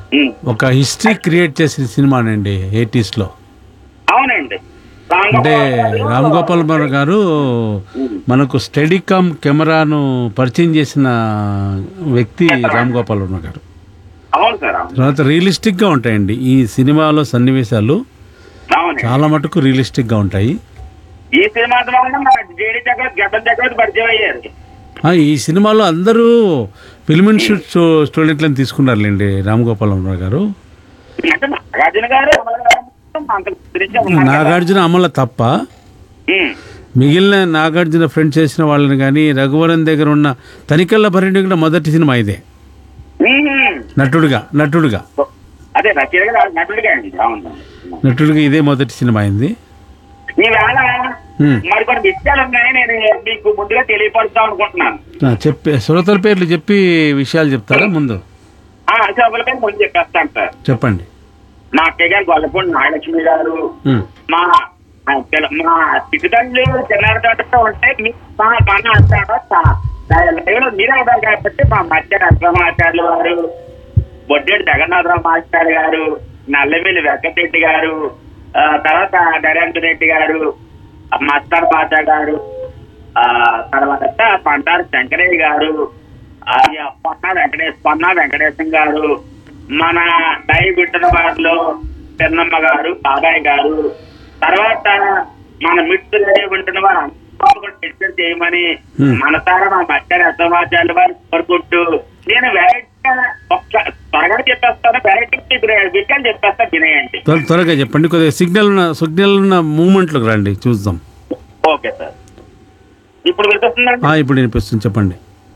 ఉమ్. ఒక history create చేసిన సినిమానండి ఎయిటీస్లో అవునండి రామ్ అంటే గోపాల్ గారు- రామ్ గోపాల్ వర్మ గారు మనకు స్టెడికామ్ కెమెరాను పరిచయం చేసిన వ్యక్తి రామ్ గోపాల్ వర్మ గారు అవును సార్ అవును తర్వాత రియలిస్టిక్గా ఉంటాయండి ఈ సినిమాలో సన్నివేశాలు అవునండి చాలా మటుకు రియలిస్టిక్గా ఉంటాయి ఈ సినిమా ద్వారా మన జేడి చక్రవర్తి గడ్డం చక్రవర్తి పరిచయం అయ్యారు ఆ, ఈ సినిమాలో అందరూ ఫిల్మ్ ఇన్స్టిట్యూట్ స్టూ- స్టూడెంట్లను తీసుకున్నారులేండి రామ్ గోపాల్ వర్మ గారు అంటే నాగార్జున గారు అమల గారు అంత గురించి ఉన్నారు కదా. నాగార్జున అమల తప్ప ఉమ్. మిగిలిన నాగార్జున ఫ్రెండ్స్ చేసిన వాళ్ళని కానీ రఘువరన్ దగ్గర ఉన్న తనికెళ్ళ భరణి కూడా మొదటి సినిమా ఇదే ఉమ్. నటుడుగా నటుడుగా అదే రచయిత గారు నటుడిగా అండి అవును నటుడుగా ఇదే మొదటి సినిమా అయింది ఈవేళ ఉమ్. మరికొన్ని విషయాలు ఉన్నాయి నేను మీకు ముందుగా తెలియపరుస్తాం అనుకుంటున్నాను ఆ, చెప్పే శ్రోతల పేర్లు చెప్పి విషయాలు చెప్తారా ముందు ఆ సభలపై ముందు చెప్పేస్తాను సార్ చెప్పండి మా అక్కయ్య గారు గొల్లపూడి నాగలక్ష్మి గారు ఉమ్. మా ఆ, పిల్ల- మా చిట్టుతల్లి చిన్నారితో ఉంటే మీ మా మన అంటారా మీరే అవుతారు కాబట్టి మా మధ్య నరసింహాచార్యులు వారు బొడ్డేటి జగన్నాథరావు మాస్టర్ గారు నల్లమిల్లి వెంకటరెడ్డి గారు ఆ, తర్వాత నరేంద్ర రెడ్డి గారు ఆ, మస్తార్ బాషా గారు ఆ తర్వాత పంటారు శంకరయ్య గారు ఆ, ఈ పొన్నా వెంకటేశ్ పొన్నా వెంకటేశం గారు మన దయ బిడ్డల వారిలో పెన్నమ్మ గారు బాబాయ్ గారు తర్వాత మన మిత్రులు వింటున్న వారు అందరూ కూడా డిస్కస్ చేయమని Hmm. మన తార మా మధ్య సమాచారాలు వారు కోరుకుంటూ నేను వెరైటీగా ఒక్క త్వరగా చెప్పేస్తాను వెరైటీ విషయాలు చెప్పేస్తాను వినేయండి త్వర త్వరగా చెప్పండి కొద్దిగా సిగ్నల్ ఉన్న సిగ్నల్ ఉన్న మూమెంట్లకు రండి చూద్దాం ఓకే సార్ ఇప్పుడు వినిపిస్తుందండి ఆ, ఇప్పుడు వినిపిస్తుంది చెప్పండి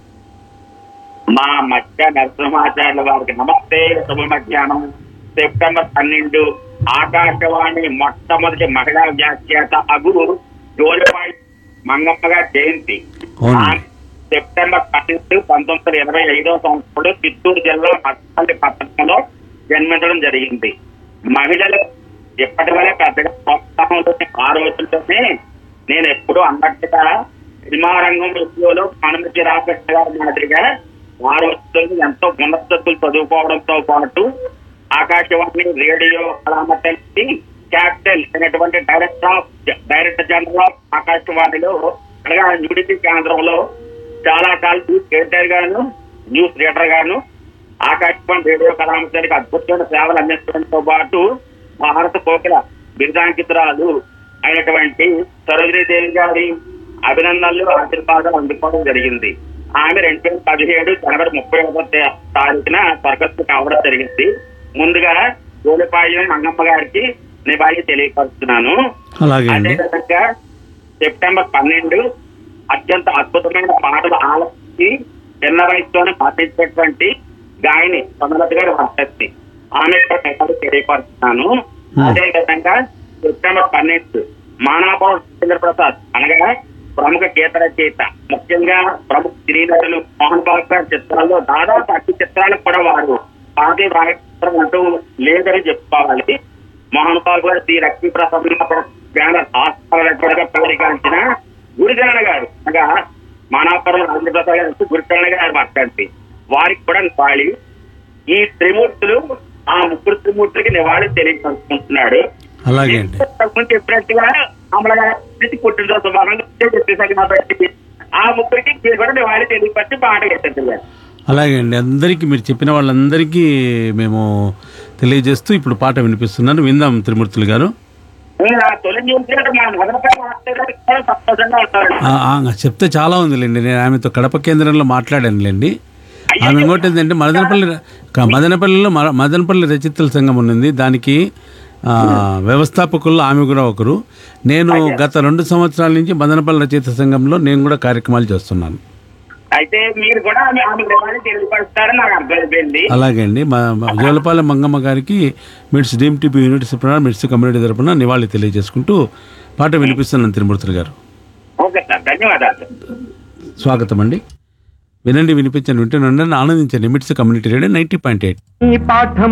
మా మధ్య నరసింహాచార్యుల వారికి నమస్తే శుభ మధ్యాహ్నం సెప్టెంబర్ పన్నెండు ఆకాశవాణి మొట్టమొదటి మహిళా వ్యాఖ్యాత అగు జోలిపాయి మంగమ్మ గారి జయంతి అవును. ఆ సెప్టెంబర్ పన్నెండు పంతొమ్మిది వందల ఇరవై ఐదో సంవత్సరంలో చిత్తూరు జిల్లా మత్స్యపల్లి పట్టణంలో జన్మించడం జరిగింది మహిళలు ఇప్పటి వరే పెద్దగా ప్రోత్సాహంలోనే ఆ రోజుల్లోనే నేను ఎప్పుడూ అన్నట్టుగా సినిమా రంగం విషయంలో అనుమతి రాబెట్ట గారి మాదిరిగా ఆ రోజుల్లో ఎంతో ఉన్నతస్తులు చదువుకోవడంతో పాటు ఆకాశవాణి రేడియో కళామతల్లి క్యాపిటల్ అనేటువంటి director of director general of ఆకాశవాణిలో అనగా న్యూఢిల్లీ కేంద్రంలో చాలా కాలం న్యూస్ ఎడిటర్ గాను న్యూస్ రీడర్ గాను ఆకాశవాణి రేడియో కళామతల్లికి అద్భుతమైన సేవలు అందించడంతో పాటు భారత కోకిల బిరుదాంకితురాలు అయినటువంటి సరోజినీదేవి గారి అభినందనలు ఆశీర్వాదాలు అందుకోవడం జరిగింది ఆమె రెండు వేల పదిహేడు జనవరి ముప్పై ఒకటో తారీఖున స్వర్గస్థు కావడం జరిగింది ముందుగా గోలిపాయ మంగమ్మ గారికి నివాళి తెలియపరుస్తున్నాను అలాగే అండి అదేవిధంగా సెప్టెంబర్ పన్నెండు అత్యంత అద్భుతమైన పాటలు ఆలపించి చిన్న వయసులోనే పాటించేటువంటి గాయని సమలత గారి వర్షక్తి ఆమె కూడా నివాళి తెలియపరుస్తున్నాను Hmm. అదే విధంగా సెప్టెంబర్ పన్నెండు మానాపురం రాజేంద్ర ప్రసాద్ అనగా ప్రముఖ గీత రచయిత ముఖ్యంగా ప్రముఖ సినీ నటులు మోహన్ బాబు గారి చిత్రాల్లో దాదాపు అన్ని చిత్రాలకు కూడా వారు పార్టీ రాయచిత్రం అంటూ లేదని చెప్పుకోవాలి మోహన్ బాబు గారు శ్రీ లక్ష్మీ ప్రసన్న బ్యానర్ ఆస్కారంగా పేరుగాంచిన గురిజన గారు అనగా మానాపురం రాజేంద్ర ప్రసాద్ గారు గురిజన గారు మాట్లాడి వారికి కూడా నివాళి ఈ త్రిమూర్తులు ఆ ముగ్గురు త్రిమూర్తులకి నివాళి తెలియపరుచుకుంటున్నాడు అలాగే అండి ముందు చెప్పినట్టుగా అమలగారి పుట్టినరోజు శుభాకాంక్షలు చెప్పేసరికి కాబట్టి ఆ ముగ్గురికి మీరు కూడా నివాళి తెలియపరిచి పాట వేసేది అలాగే అండి అందరికీ మీరు చెప్పిన వాళ్ళందరికీ మేము తెలియజేస్తూ ఇప్పుడు పాట వినిపిస్తున్నాను విందాం త్రిమూర్తులు గారు నేను ఆ తొలి న్యూస్ మా మొదటిపై మాట్లాడడానికి కూడా సంతోషంగా ఉంటారు ఆ, ఆ, చెప్తే చాలా ఉందిలేండి నేను ఆమెతో కడప కేంద్రంలో మాట్లాడానులేండి ఆమె ఇంకోటి ఏంటంటే మదనపల్లి క- మదనపల్లిలో మ- మదనపల్లి రచయితల సంఘం ఉన్నది దానికి ఆ, వ్యవస్థాపకుల్లో ఆమె కూడా ఒకరు నేను గత రెండు సంవత్సరాల నుంచి మదనపల్లి రచయిత సంఘంలో నేను కూడా కార్యక్రమాలు చేస్తున్నాను అయితే మీరు కూడా ఆమె ఆమె నివాళి తెలియపరుస్తారని నాకు అర్థమైపోయింది అలాగే అండి మా మా జోలపాలెం మంగమ్మ గారికి మిడ్స్ డీమ్ టీపీ యూనిట్ తరపున మిడ్స్ కమ్యూనిటీ తరపున నివాళి తెలియజేసుకుంటూ పాట వినిపిస్తున్నాను తిరుమూర్తులు గారు ఓకే సార్ ధన్యవాదాలు సార్ స్వాగతం అండి వినండి వినిపించండి వింటూనే ఉండండి ఆనందించండి MIDS community radio ninety point eight ఈ పాఠం